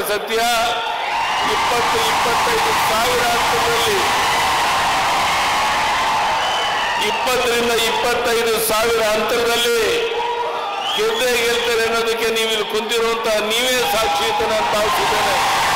ಸತ್ಯ ಇಪ್ಪತ್ತು ಇಪ್ಪತ್ತೈದು ಸಾವಿರ ಅಂತರದಲ್ಲಿ ಇಪ್ಪತ್ತರಿಂದ ಇಪ್ಪತ್ತೈದು ಸಾವಿರ ಅಂತರದಲ್ಲಿ ಗೆದ್ದೇ ಗೆಲ್ತಾರೆ ಅನ್ನೋದಕ್ಕೆ ನೀವು ಇಲ್ಲಿ ಕುಂತಿರುವಂತ ನೀವೇ ಸಾಕ್ಷಿ ಅಂತ ನಾನು ಭಾವಿಸಿದ್ದೇನೆ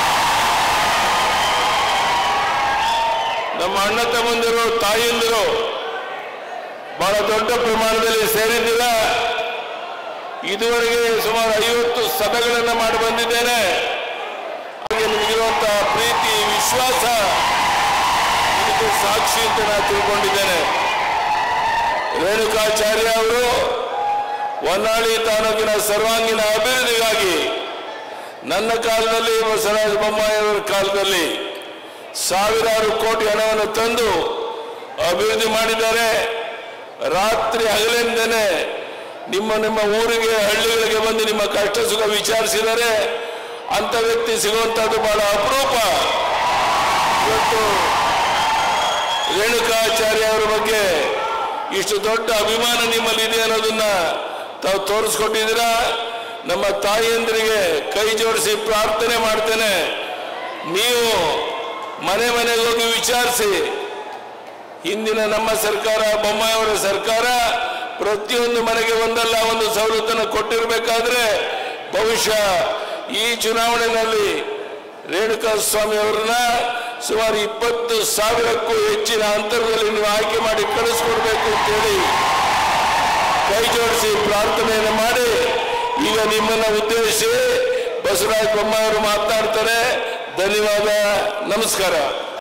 ನಮ್ಮ ಅಣ್ಣ ತಮ್ಮಂದಿರು ತಾಯಿಯಂದಿರು ಬಹಳ ದೊಡ್ಡ ಪ್ರಮಾಣದಲ್ಲಿ ಸೇರಿದ್ದೀರ ಇದುವರೆಗೆ ಸುಮಾರು ಐವತ್ತು ಸಭೆಗಳನ್ನು ಮಾಡಿ ಬಂದಿದ್ದೇನೆ ಹಾಗೆ ನಿಮಗಿರುವಂತಹ ಪ್ರೀತಿ ವಿಶ್ವಾಸ ಇದಕ್ಕೆ ಸಾಕ್ಷಿ ಅಂತ ನಾನು ತಿಳ್ಕೊಂಡಿದ್ದೇನೆ ರೇಣುಕಾಚಾರ್ಯ ಅವರು ಹೊನ್ನಾಳಿ ತಾಲೂಕಿನ ಸರ್ವಾಂಗೀಣ ಅಭಿವೃದ್ಧಿಗಾಗಿ ನನ್ನ ಕಾಲದಲ್ಲಿ ಬಸವರಾಜ ಬೊಮ್ಮಾಯಿ ಅವರ ಕಾಲದಲ್ಲಿ ಸಾವಿರಾರು ಕೋಟಿ ಹಣವನ್ನು ತಂದು ಅಭಿವೃದ್ಧಿ ಮಾಡಿದ್ದಾರೆ ರಾತ್ರಿ ಹಗಲಿಂದನೇ ನಿಮ್ಮ ನಿಮ್ಮ ಊರಿಗೆ ಹಳ್ಳಿಗಳಿಗೆ ಬಂದು ನಿಮ್ಮ ಕಷ್ಟ ಸುಖ ವಿಚಾರಿಸಿದರೆ ಅಂತ ವ್ಯಕ್ತಿ ಸಿಗುವಂತದ್ದು ಬಹಳ ಅಪರೂಪ ಇವತ್ತು ರೇಣುಕಾಚಾರ್ಯ ಅವರ ಬಗ್ಗೆ ಇಷ್ಟು ದೊಡ್ಡ ಅಭಿಮಾನ ನಿಮ್ಮಲ್ಲಿ ಇದೆ ಅನ್ನೋದನ್ನ ತಾವು ತೋರಿಸ್ಕೊಟ್ಟಿದ್ದೀರಾ ನಮ್ಮ ತಾಯಿಯಂದ್ರಿಗೆ ಕೈ ಜೋಡಿಸಿ ಪ್ರಾರ್ಥನೆ ಮಾಡ್ತೇನೆ ನೀವು ಮನೆ ಮನೆಗೆ ಹೋಗಿ ವಿಚಾರಿಸಿ ಹಿಂದಿನ ನಮ್ಮ ಸರ್ಕಾರ ಬೊಮ್ಮಾಯಿಯವರ ಸರ್ಕಾರ ಪ್ರತಿಯೊಂದು ಮನೆಗೆ ಒಂದಲ್ಲ ಒಂದು ಸವಲತ್ತನ್ನು ಕೊಟ್ಟಿರಬೇಕಾದ್ರೆ ಬಹುಶಃ ಈ ಚುನಾವಣೆಯಲ್ಲಿ ರೇಣುಕಾ ಸ್ವಾಮಿ ಅವರನ್ನ ಸುಮಾರು ಇಪ್ಪತ್ತು ಸಾವಿರಕ್ಕೂ ಹೆಚ್ಚಿನ ಅಂತರದಲ್ಲಿ ನೀವು ಆಯ್ಕೆ ಮಾಡಿ ಕಳಿಸ್ಕೊಡ್ಬೇಕು ಅಂತೇಳಿ ಕೈ ಜೋಡಿಸಿ ಪ್ರಾರ್ಥನೆಯನ್ನು ಮಾಡಿ ಈಗ ನಿಮ್ಮನ್ನ ಉದ್ದೇಶಿಸಿ ಬಸವರಾಜ ಬೊಮ್ಮಾಯಿ ಅವರು ಮಾತನಾಡ್ತಾರೆ ಧನ್ಯವಾದ ನಮಸ್ಕಾರ